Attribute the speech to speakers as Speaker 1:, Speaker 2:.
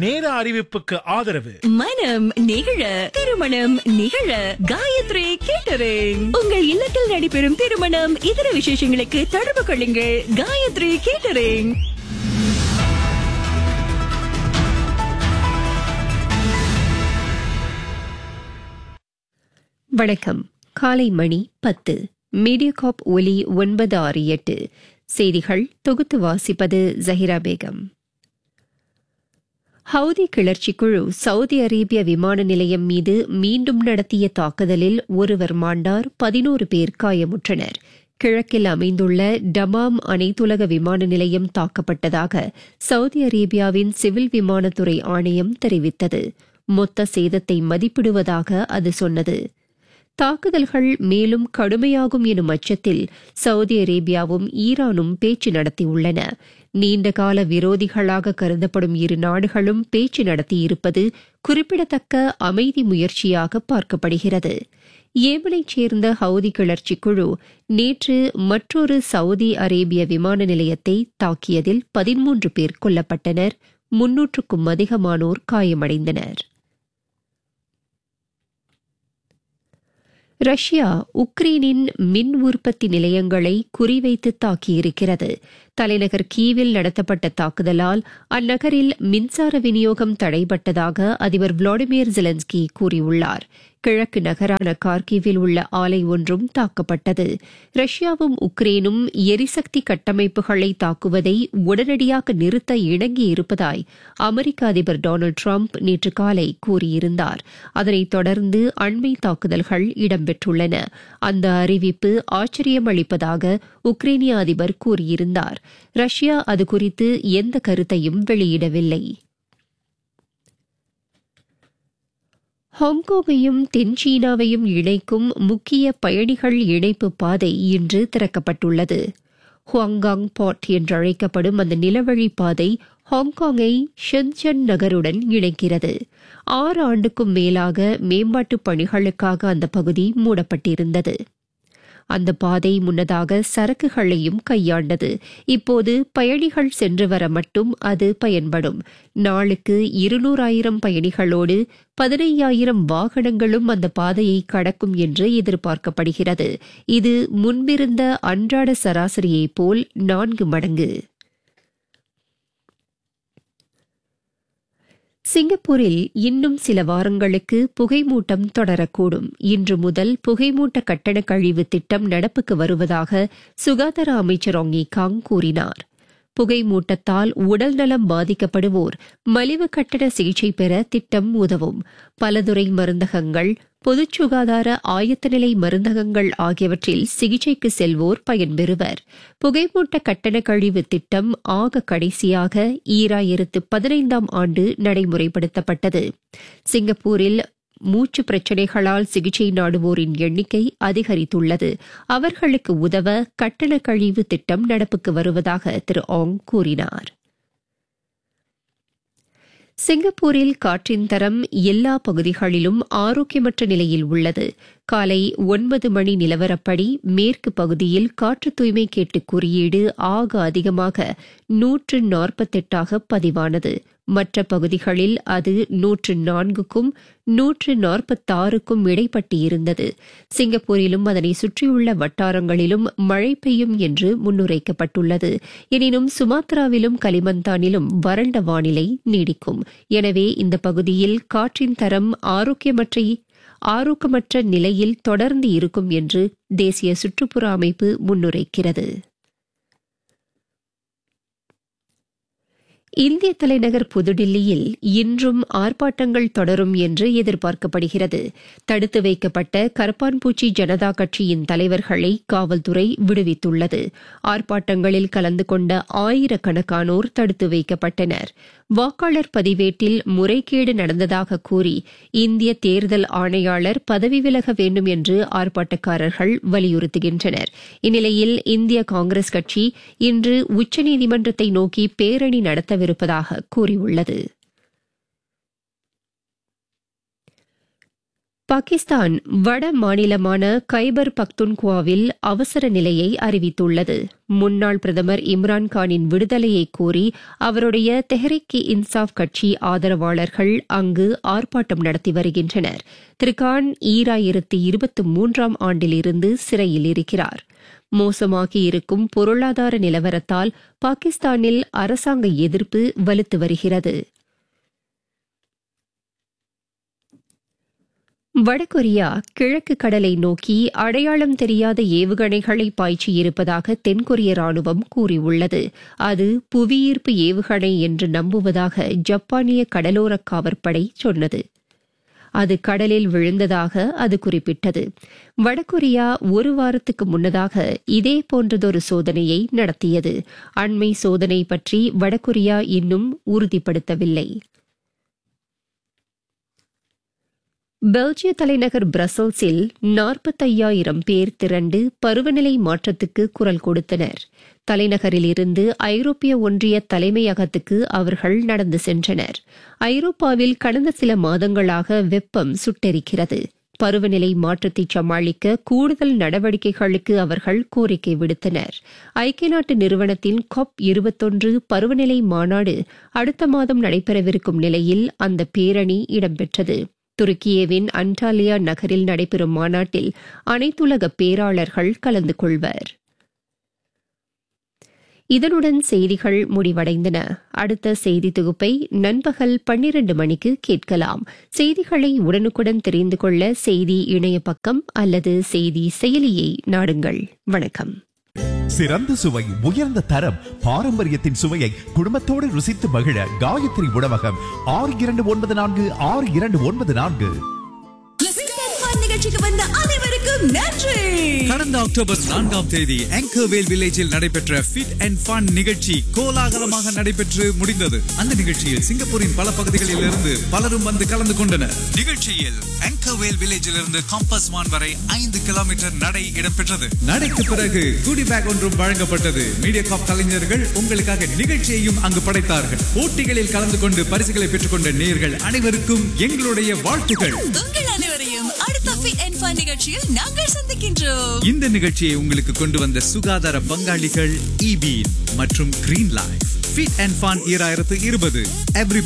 Speaker 1: நேர அறிவிப்புக்கு ஆதரவு
Speaker 2: மனம் நிகழ திருமணம் நிகழ காயத்ரி கேட்டரிங் உங்கள் இல்லத்தில் நடைபெறும் திருமணம் இதர விசேஷங்களுக்கு தொடர்பு கொள்ளுங்கள் காயத்ரி கேட்டரிங்
Speaker 3: வணக்கம் காலை மணி பத்து மீடியாகாப் ஒலி ஒன்பது ஆறு எட்டு செய்திகள் தொகுத்து வாசிப்பது ஜஹிரா பேகம் ஹவுதி கிளர்ச்சி குழு சவுதி அரேபிய விமான நிலையம் மீது மீண்டும் நடத்திய தாக்குதலில் ஒருவர் மாண்டார் பதினோரு பேர் காயமுற்றனர் கிழக்கில் அமைந்துள்ள டமாம் அனைத்துலக விமான நிலையம் தாக்கப்பட்டதாக சவுதி அரேபியாவின் சிவில் விமானத்துறை ஆணையம் தெரிவித்தது மொத்த சேதத்தை மதிப்பிடுவதாக அது சொன்னது தாக்குதல்கள் மேலும் கடுமையாகும் எனும் அச்சத்தில் சவுதி அரேபியாவும் ஈரானும் பேச்சு நடத்தியுள்ளன நீண்டகால விரோதிகளாக கருதப்படும் இரு நாடுகளும் பேச்சு நடத்தியிருப்பது குறிப்பிடத்தக்க அமைதி முயற்சியாக பார்க்கப்படுகிறது ஏமனைச் சேர்ந்த ஹவுதி கிளர்ச்சி குழு நேற்று மற்றொரு சவுதி அரேபிய விமான நிலையத்தை தாக்கியதில் பதிமூன்று பேர் கொல்லப்பட்டனர் முன்னூற்றுக்கும் அதிகமானோர் காயமடைந்தனர் ரஷ்யா உக்ரைனின் மின் உற்பத்தி நிலையங்களை குறிவைத்து தாக்கியிருக்கிறது தலைநகர் கீவில் நடத்தப்பட்ட தாக்குதலால் அந்நகரில் மின்சார விநியோகம் தடைபட்டதாக அதிபர் விளாடிமிர் ஜெலன்ஸ்கி கூறியுள்ளார் கிழக்கு நகரான கார்கிவில் உள்ள ஆலை ஒன்றும் தாக்கப்பட்டது ரஷ்யாவும் உக்ரைனும் எரிசக்தி கட்டமைப்புகளை தாக்குவதை உடனடியாக நிறுத்த இணங்கியிருப்பதாய் அமெரிக்க அதிபர் டொனால்டு டிரம்ப் நேற்று காலை கூறியிருந்தார் அதனைத் தொடர்ந்து அண்மை தாக்குதல்கள் இடம்பெற்றுள்ளன அந்த அறிவிப்பு ஆச்சரியம் அளிப்பதாக உக்ரைனிய அதிபர் கூறியிருந்தார் ரஷ்யா அது குறித்து எந்த கருத்தையும் வெளியிடவில்லை ஹாங்காங்கையும் தென் சீனாவையும் இணைக்கும் முக்கிய பயணிகள் இணைப்பு பாதை இன்று திறக்கப்பட்டுள்ளது ஹுவாங்காங் பாட் என்றழைக்கப்படும் அந்த நிலவழி பாதை ஹாங்காங்கை ஷென்சன் நகருடன் இணைக்கிறது ஆறு ஆண்டுக்கும் மேலாக மேம்பாட்டுப் பணிகளுக்காக அந்த பகுதி மூடப்பட்டிருந்தது அந்த பாதை முன்னதாக சரக்குகளையும் கையாண்டது இப்போது பயணிகள் சென்று வர மட்டும் அது பயன்படும் நாளுக்கு இருநூறாயிரம் பயணிகளோடு பதினையாயிரம் வாகனங்களும் அந்த பாதையை கடக்கும் என்று எதிர்பார்க்கப்படுகிறது இது முன்பிருந்த அன்றாட சராசரியைப் போல் நான்கு மடங்கு சிங்கப்பூரில் இன்னும் சில வாரங்களுக்கு புகைமூட்டம் தொடரக்கூடும் இன்று முதல் புகைமூட்ட கட்டண கழிவு திட்டம் நடப்புக்கு வருவதாக சுகாதார அமைச்சர் ஒங்கி காங் கூறினார் புகைமூட்டத்தால் உடல்நலம் பாதிக்கப்படுவோர் மலிவு கட்டண சிகிச்சை பெற திட்டம் உதவும் பலதுறை மருந்தகங்கள் பொது சுகாதார ஆயத்த நிலை மருந்தகங்கள் ஆகியவற்றில் சிகிச்சைக்கு செல்வோர் பயன்பெறுவர் புகைமூட்ட கட்டண கழிவு திட்டம் ஆக கடைசியாக ஈராயிரத்து பதினைந்தாம் ஆண்டு நடைமுறைப்படுத்தப்பட்டது சிங்கப்பூரில் மூச்சு பிரச்சினைகளால் சிகிச்சை நாடுவோரின் எண்ணிக்கை அதிகரித்துள்ளது அவர்களுக்கு உதவ கட்டண கழிவு திட்டம் நடப்புக்கு வருவதாக திரு ஆங் கூறினார் சிங்கப்பூரில் காற்றின் தரம் எல்லா பகுதிகளிலும் ஆரோக்கியமற்ற நிலையில் உள்ளது காலை ஒன்பது மணி நிலவரப்படி மேற்கு பகுதியில் காற்று தூய்மை கேட்டு குறியீடு ஆக அதிகமாக நூற்று நாற்பத்தெட்டாக பதிவானது மற்ற பகுதிகளில் அது நூற்று நான்குக்கும் நூற்று நாற்பத்தாறுக்கும் இடைப்பட்டு இருந்தது சிங்கப்பூரிலும் அதனை சுற்றியுள்ள வட்டாரங்களிலும் மழை பெய்யும் என்று முன்னுரைக்கப்பட்டுள்ளது எனினும் சுமாத்ராவிலும் கலிமந்தானிலும் வறண்ட வானிலை நீடிக்கும் எனவே இந்த பகுதியில் காற்றின் தரம் ஆரோக்கியமற்ற ஆரோக்கியமற்ற நிலையில் தொடர்ந்து இருக்கும் என்று தேசிய சுற்றுப்புற அமைப்பு முன்னுரைக்கிறது இந்திய தலைநகர் புதுடில்லியில் இன்றும் ஆர்ப்பாட்டங்கள் தொடரும் என்று எதிர்பார்க்கப்படுகிறது தடுத்து வைக்கப்பட்ட கரப்பான்பூச்சி ஜனதா கட்சியின் தலைவர்களை காவல்துறை விடுவித்துள்ளது ஆர்ப்பாட்டங்களில் கலந்து கொண்ட ஆயிரக்கணக்கானோர் தடுத்து வைக்கப்பட்டனர் வாக்காளர் பதிவேட்டில் முறைகேடு நடந்ததாக கூறி இந்திய தேர்தல் ஆணையாளர் பதவி விலக வேண்டும் என்று ஆர்ப்பாட்டக்காரர்கள் வலியுறுத்துகின்றனர் இந்நிலையில் இந்திய காங்கிரஸ் கட்சி இன்று உச்சநீதிமன்றத்தை நோக்கி பேரணி நடத்தவிருப்பதாக கூறியுள்ளது பாகிஸ்தான் வட மாநிலமான கைபர் பக்துன்குவாவில் அவசர நிலையை அறிவித்துள்ளது முன்னாள் பிரதமர் இம்ரான்கானின் விடுதலையை கோரி அவருடைய தெஹரிக் இன்சாப் கட்சி ஆதரவாளர்கள் அங்கு ஆர்ப்பாட்டம் நடத்தி வருகின்றனர் திரு கான் ஈராயிரத்தி இருபத்தி மூன்றாம் ஆண்டிலிருந்து சிறையில் இருக்கிறார் மோசமாகி இருக்கும் பொருளாதார நிலவரத்தால் பாகிஸ்தானில் அரசாங்க எதிர்ப்பு வலுத்து வருகிறது வடகொரியா கிழக்கு கடலை நோக்கி அடையாளம் தெரியாத ஏவுகணைகளை பாய்ச்சியிருப்பதாக தென்கொரிய ராணுவம் கூறியுள்ளது அது புவியீர்ப்பு ஏவுகணை என்று நம்புவதாக ஜப்பானிய கடலோர காவற்படை சொன்னது அது கடலில் விழுந்ததாக அது குறிப்பிட்டது வடகொரியா ஒரு வாரத்துக்கு முன்னதாக இதே போன்றதொரு சோதனையை நடத்தியது அண்மை சோதனை பற்றி வடகொரியா இன்னும் உறுதிப்படுத்தவில்லை பெல்ஜிய தலைநகர் பிரசல்ஸில் நாற்பத்தையாயிரம் பேர் திரண்டு பருவநிலை மாற்றத்துக்கு குரல் கொடுத்தனர் தலைநகரில் இருந்து ஐரோப்பிய ஒன்றிய தலைமையகத்துக்கு அவர்கள் நடந்து சென்றனர் ஐரோப்பாவில் கடந்த சில மாதங்களாக வெப்பம் சுட்டெரிக்கிறது பருவநிலை மாற்றத்தை சமாளிக்க கூடுதல் நடவடிக்கைகளுக்கு அவர்கள் கோரிக்கை விடுத்தனர் ஐக்கிய நாட்டு நிறுவனத்தின் காப் இருபத்தொன்று பருவநிலை மாநாடு அடுத்த மாதம் நடைபெறவிருக்கும் நிலையில் அந்த பேரணி இடம்பெற்றது துருக்கியவின் அன்டாலியா நகரில் நடைபெறும் மாநாட்டில் அனைத்துலக பேராளர்கள் கலந்து கொள்வர் இதனுடன் செய்திகள் முடிவடைந்தன அடுத்த செய்தி தொகுப்பை நண்பகல் பன்னிரண்டு மணிக்கு கேட்கலாம் செய்திகளை உடனுக்குடன் தெரிந்து கொள்ள செய்தி இணைய பக்கம் அல்லது செய்தி செயலியை நாடுங்கள் வணக்கம்
Speaker 4: சிறந்த சுவை உயர்ந்த தரம் பாரம்பரியத்தின் சுவையை குடும்பத்தோடு ருசித்து மகிழ காயத்ரி உணவகம் ஆறு இரண்டு ஒன்பது நான்கு ஆறு இரண்டு ஒன்பது நான்கு
Speaker 2: நிகழ்ச்சிக்கு வந்த அனைவருக்கும் நன்றி
Speaker 5: கடந்த அக்டோபர் நான்காம் தேதி ஆங்கர்வேல் வில்லேஜில் நடைபெற்ற ஃபிட் அண்ட் ஃபன் நிகழ்ச்சி கோலாகலமாக நடைபெற்று முடிந்தது அந்த நிகழ்ச்சியில் சிங்கப்பூரின் பல பகுதிகளில் இருந்து பலரும் வந்து கலந்து கொண்டனர் நிகழ்ச்சியில் ஆங்கர்வேல் வில்லேஜில் இருந்து காம்பஸ் வான் வரை ஐந்து கிலோமீட்டர் நடை இடம்பெற்றது நடைக்கு பிறகு குடி பேக் ஒன்றும் வழங்கப்பட்டது மீடியா காப் கலைஞர்கள் உங்களுக்காக நிகழ்ச்சியையும் அங்கு படைத்தார்கள் போட்டிகளில் கலந்து கொண்டு பரிசுகளை பெற்றுக்கொண்ட நேர்கள் அனைவருக்கும் எங்களுடைய வாழ்த்துக்கள்
Speaker 2: உங்கள் அனைவரையும் அடுத்த ஃபிட் அண்ட் ஃபன் நிகழ்ச்சியில் நாங்கள் சந்திக்கின்றோம்
Speaker 5: இந்த நிகழ்ச்சியை உங்களுக்கு கொண்டு வந்த சுகாதார பங்காளிகள் இபி மற்றும் green life fit and fun ஈராயிரத்து இருபது எவ்ரி